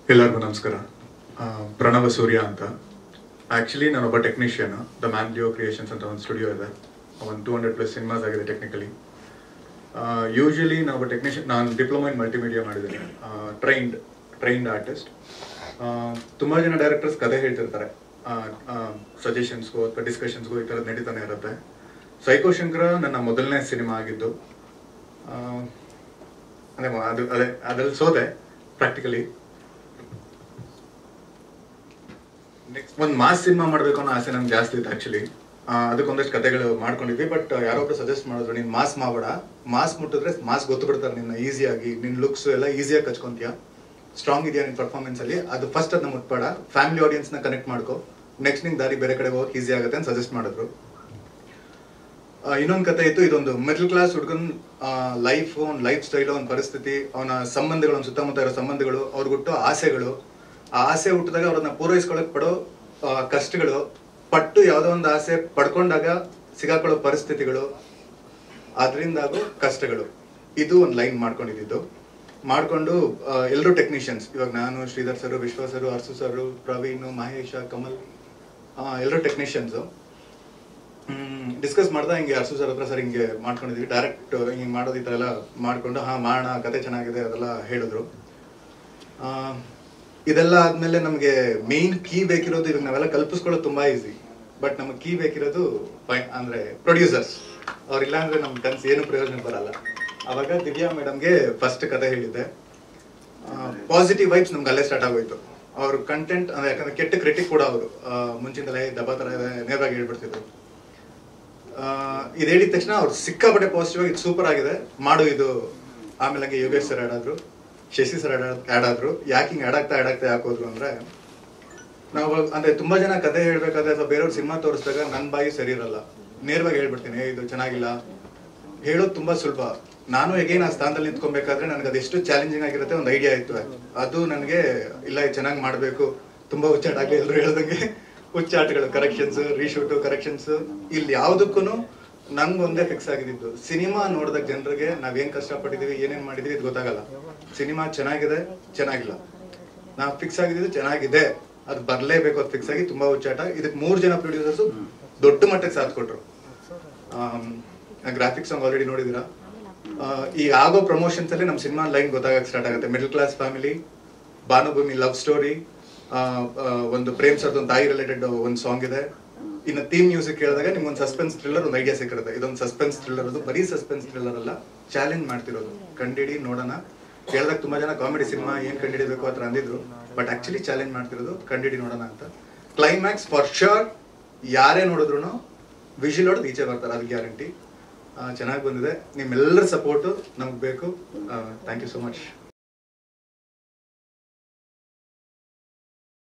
ಎಲ್ಲರಿಗೂ ನಮಸ್ಕಾರ ಆ, ಪ್ರಣವ ಸೂರ್ಯ ಅಂತ ಆ್ಯಕ್ಚುಲಿ ನಾನೊಬ್ಬ technician the man Leo creations ಅಂತ ಒಂದು ಸ್ಟುಡಿಯೋ ಇದೆ ಒಂದು ಟೂ ಹಂಡ್ರೆಡ್ ಪ್ಲಸ್ ಸಿನಿಮಾಸ್ ಆಗಿದೆ ಟೆಕ್ನಿಕಲಿ ಯೂಶಲಿ ನಾವು ಟೆಕ್ನಿಷಿಯನ್ ನಾನು ಡಿಪ್ಲೊಮಾ ಇನ್ ಮಲ್ಟಿಮೀಡಿಯಾ ಮಾಡಿದ್ದೀನಿ ಟ್ರೈನ್ಡ್ ಟ್ರೈನ್ಡ್ ಆರ್ಟಿಸ್ಟ್ ತುಂಬ ಜನ ಡೈರೆಕ್ಟರ್ಸ್ ಕತೆ ಹೇಳ್ತಿರ್ತಾರೆ ಸಜೆಷನ್ಸ್ಗೂ ಅಥವಾ ಡಿಸ್ಕಷನ್ಸ್ಗೂ ಈ ಥರದ್ದು ನಡೀತಾನೆ ಇರುತ್ತೆ ಸೈಕೋ ಶಂಕರ ನನ್ನ ಮೊದಲನೇ ಸಿನಿಮಾ ಆಗಿದ್ದು ಆ, ಅದೇ ಮ- ಅದು ಅದೇ ಅದ್ರಲ್ಲಿ ಸೋತೆ ಪ್ರಾಕ್ಟಿಕಲಿ ನೆಕ್ಸ್ಟ್ ಒಂದು ಮಾಸ್ ಸಿನಿಮಾ ಮಾಡಬೇಕು ಅನ್ನೋ ಆಸೆ ನಮ್ಗೆ ಜಾಸ್ತಿ ಇತ್ತು ಆಕ್ಚುಲಿ ಅದಕ್ಕೊಂದಷ್ಟು ಕತೆಗಳು ಮಾಡ್ಕೊಂಡಿದ್ವಿ ಬಟ್ ಯಾರೊಬ್ರು ಸಜೆಸ್ಟ್ ಮಾಡಿದ್ರು ನೀನು ಮಾಸ್ ಮಾಡಬೇಡ ಮಾಸ್ ಮುಟ್ಟಿದ್ರೆ ಮಾಸ್ ಗೊತ್ತು ಬಿಡ್ತಾರೆ ನಿನ್ನ ಈಸಿಯಾಗಿ ನಿನ್ನ ಲುಕ್ಸ್ ಎಲ್ಲ ಈಸಿಯಾಗಿ ಕಚ್ಕೊಂತೀಯ ಸ್ಟ್ರಾಂಗ್ ಇದೆಯಾ ನಿನ್ನ ಪರ್ಫಾರ್ಮೆನ್ಸ್ ಅಲ್ಲಿ ಅದು ಫಸ್ಟ್ ಅದನ್ನ ಮುಟ್ಬೇಡ ಫ್ಯಾಮಿಲಿ ಆಡಿಯನ್ಸ್ ನ ಕನೆಕ್ಟ್ ಮಾಡ್ಕೋ ನೆಕ್ಸ್ಟ್ ನಿಂಗೆ ದಾರಿ ಬೇರೆ ಕಡೆ ಹೋಗಕ್ಕೆ ಈಸಿ ಆಗುತ್ತೆ ಅಂತ ಸಜೆಸ್ಟ್ ಮಾಡಿದ್ರು ಇನ್ನೊಂದು ಕತೆ ಇತ್ತು ಇದೊಂದು ಮಿಡಲ್ ಕ್ಲಾಸ್ ಹುಡುಗನ್ ಲೈಫ್ ಅವ್ನ ಲೈಫ್ ಸ್ಟೈಲ್ ಅವ್ನ ಪರಿಸ್ಥಿತಿ ಅವನ ಸಂಬಂಧಗಳು ಅವ್ನ ಸುತ್ತಮುತ್ತ ಇರೋ ಸಂಬಂಧಗಳು ಅವ್ರಿಗೆ ಹುಟ್ಟೋ ಆಸೆಗಳು ಆ ಆಸೆ ಹುಟ್ಟಿದಾಗ ಅವ್ರನ್ನ ಪೂರೈಸ್ಕೊಳಕ್ ಪಡೋ ಆ, ಕಷ್ಟಗಳು ಪಟ್ಟು ಯಾವುದೋ ಒಂದು ಆಸೆ ಪಡ್ಕೊಂಡಾಗ ಸಿಗಾಕೊಳ್ಳೋ ಪರಿಸ್ಥಿತಿಗಳು ಅದರಿಂದ ಆಗೋ ಕಷ್ಟಗಳು ಇದು ಒಂದು ಲೈನ್ ಮಾಡ್ಕೊಂಡಿದ್ದು ಮಾಡ್ಕೊಂಡು ಎಲ್ಲರೂ ಟೆಕ್ನಿಷಿಯನ್ಸ್ ಇವಾಗ ನಾನು Shridhar sir Vishwa sir Arsu sir Praveen Mahesha Kamal ಎಲ್ಲರೂ ಟೆಕ್ನಿಷಿಯನ್ಸು ಡಿಸ್ಕಸ್ ಮಾಡ್ದ ಹಿಂಗೆ ಅರ್ಸು ಸರ್ ಹತ್ರ ಸರ್ ಹಿಂಗೆ ಮಾಡ್ಕೊಂಡಿದ್ವಿ ಡೈರೆಕ್ಟ್ ಹಿಂಗೆ ಮಾಡೋದು ಈ ಥರ ಎಲ್ಲ ಮಾಡ್ಕೊಂಡು ಹಾ ಮಾಡೋಣ ಕತೆ ಚೆನ್ನಾಗಿದೆ ಅದೆಲ್ಲ ಹೇಳಿದ್ರು ಆ, ಇದೆಲ್ಲ ಆದ್ಮೇಲೆ ನಮಗೆ ಮೇನ್ ಕೀ ಬೇಕಿರೋದು ಇವಾಗ ನಾವೆಲ್ಲ ಕಲ್ಪಿಸ್ಕೊಳ್ಳೋದು ತುಂಬಾ ಈಸಿ ಬಟ್ ನಮಗೆ ಕೀ ಬೇಕಿರೋದು ಫೈ- ಅಂದ್ರೆ ಪ್ರೊಡ್ಯೂಸರ್ಸ್ ಅವ್ರಿಲ್ಲ ಅಂದ್ರೆ ನಮ್ ಕನ್ಸ್ ಏನು ಪ್ರಯೋಜನ ಬರಲ್ಲ ಅವಾಗ ದಿವ್ಯಾ ಮೇಡಮ್ಗೆ ಫಸ್ಟ್ ಕತೆ ಹೇಳಿದ್ದೆ ಪಾಸಿಟಿವ್ ವೈಬ್ಸ್ ನಮ್ಗೆ ಅಲ್ಲೇ ಸ್ಟಾರ್ಟ್ ಆಗೋಯ್ತು ಅವ್ರ ಕಂಟೆಂಟ್ ಅಂದ್ರೆ ಯಾಕಂದ್ರೆ ಕೆಟ್ಟ ಕ್ರಿಟಿಕ್ ಕೂಡ ಅವರು ಮುಂಚಿನದಲ್ಲೇ ದಬ್ಬ ತರ ಇದೆ ನೇರವಾಗಿ ಹೇಳ್ಬಿಡ್ತಿದ್ರು ಆ, ಇದು ಹೇಳಿದ ತಕ್ಷಣ ಅವ್ರು ಸಿಕ್ಕಾಪಟ್ಟೆ ಪಾಸಿಟಿವ್ ಆಗಿ ಸೂಪರ್ ಆಗಿದೆ ಮಾಡು ಇದು ಆಮೇಲೆ ಹಂಗೆ ಯೋಗೇಶ್ ಸರ್ ಆಡ್ ಆದ್ರು ಶಶಿ ಸರ್ ಆಡ್ ಆದ್ರು ಯಾಕೆ ಹಿಂಗೆ ಆಡ್ ಆಗ್ತಾ ಆಡ್ ಆಗ್ತಾ ಯಾಕೆ ಹೋದ್ರು ಅಂದ್ರೆ ನಾವು ಅಂದ್ರೆ ತುಂಬಾ ಜನ ಕತೆ ಹೇಳ್ಬೇಕಾದ್ರೆ ಅಥವಾ ಬೇರೆಯವ್ರ ಸಿನಿಮಾ ತೋರಿಸಿದಾಗ ನನ್ನ ಬಾಯಿ ಸರಿ ಇರಲ್ಲ ನೇರವಾಗಿ ಹೇಳ್ಬಿಡ್ತೀನಿ "ಏ, ಇದು ಚೆನ್ನಾಗಿಲ್ಲ ಹೇಳೋದು ತುಂಬಾ ಸುಲಭ ನಾನು ಎಗೇನ್ ಆ ಸ್ಥಾನದಲ್ಲಿ ನಿಂತ್ಕೊಬೇಕಾದ್ರೆ ನನಗೆ ಅದೆಷ್ಟು ಚಾಲೆಂಜಿಂಗ್ ಆಗಿರುತ್ತೆ ಒಂದು ಐಡಿಯಾ ಇತ್ತು ಅದು ನನಗೆ ಇಲ್ಲ ಇದು ಚೆನ್ನಾಗಿ ಮಾಡಬೇಕು ತುಂಬಾ ಹುಚ್ಚಾಟ ಆಗಲಿ ಎಲ್ಲರೂ ಹೇಳ್ದಂಗೆ ಹುಚ್ಚಾಟಗಳು ಕರೆಕ್ಷನ್ಸ್ ರೀಶೂಟ್ ಕರೆಕ್ಷನ್ಸ್ ಇಲ್ಲಿ ಯಾವುದಕ್ಕೂ ನಂಗೆ ಒಂದೇ ಫಿಕ್ಸ್ ಆಗಿದ್ದು ಸಿನಿಮಾ ನೋಡಿದಾಗ ಜನರಿಗೆ ನಾವೇನ್ ಕಷ್ಟಪಟ್ಟಿದೀವಿ ಏನೇನ್ ಮಾಡಿದೀವಿ ಇದು ಗೊತ್ತಾಗಲ್ಲ ಸಿನಿಮಾ ಚೆನ್ನಾಗಿದೆ ಚೆನ್ನಾಗಿಲ್ಲ ನಾವು ಫಿಕ್ಸ್ ಆಗಿದ್ದು ಚೆನ್ನಾಗಿದೆ ಅದು ಬರ್ಲೇಬೇಕು ಅದು ಫಿಕ್ಸ್ ಆಗಿ ತುಂಬಾ ಹುಚ್ಚಾಟ ಇದಕ್ಕೆ ಮೂರು ಜನ ಪ್ರೊಡ್ಯೂಸರ್ಸ್ ದೊಡ್ಡ ಮಟ್ಟಕ್ಕೆ ಸಾಥ್ ಕೊಟ್ರು ಗ್ರಾಫಿಕ್ಸ್ ಸಾಂಗ್ ಆಲ್ರೆಡಿ ನೋಡಿದಿರಾ ಆ, ಈ ಆಗೋ ಪ್ರಮೋಷನ್ಸ್ ಅಲ್ಲಿ ನಮ್ಮ ಸಿನಿಮಾ ಲೈನ್ ಗೊತ್ತಾಗಕ್ಕೆ ಸ್ಟಾರ್ಟ್ ಆಗುತ್ತೆ middle class family Bhanubhoomi love story ಒಂದು ಪ್ರೇಮ್ ಸರ್ದು ಒಂದು ತಾಯಿ ರಿಲೇಟೆಡ್ ಒಂದು ಸಾಂಗ್ ಇದೆ ಇನ್ನು ಥೀಮ್ ಮ್ಯೂಸಿಕ್ ಕೇಳಿದಾಗ ನಿಮ್ಗೆ ಒಂದು ಸಸ್ಪೆನ್ಸ್ ಥ್ರಿಲ್ಲರ್ ಒಂದು ಐಡಿಯಾ ಸಿಕ್ಕಿರುತ್ತೆ ಇದೊಂದು ಸಸ್ಪೆನ್ಸ್ ಥ್ರಿಲ್ಲರ್ ಅದು ಬರೀ ಸಸ್ಪೆನ್ಸ್ ಥ್ರಿಲ್ಲರ್ ಅಲ್ಲ ಚಾಲೆಂಜ್ ಮಾಡ್ತಿರೋದು ಕಂಡಿಡಿ ನೋಡೋಣ ಕೇಳಿದಾಗ ತುಂಬಾ ಜನ ಕಾಮಿಡಿ ಸಿನಿಮಾ ಏನ್ ಕಂಡಿಡಿಬೇಕು ಆ ಥರ ಅಂದಿದ್ರು ಬಟ್ ಆಕ್ಚುಲಿ ಚಾಲೆಂಜ್ ಮಾಡ್ತಿರೋದು ಕಂಡಿಡಿ ನೋಡೋಣ ಅಂತ ಕ್ಲೈಮ್ಯಾಕ್ಸ್ ಫಾರ್ ಶೋರ್ ಯಾರೇ ನೋಡಿದ್ರು ವಿಷಿಲ್ ಹೊಡೆದು ಈಚೆ ಬರ್ತಾರೆ ಅದು ಗ್ಯಾರಂಟಿ ಚೆನ್ನಾಗಿ ಬಂದಿದೆ ನಿಮ್ಮೆಲ್ಲರ ಸಪೋರ್ಟು ನಮ್ಗೆ ಬೇಕು ಥ್ಯಾಂಕ್ ಯು ಸೊ ಮಚ್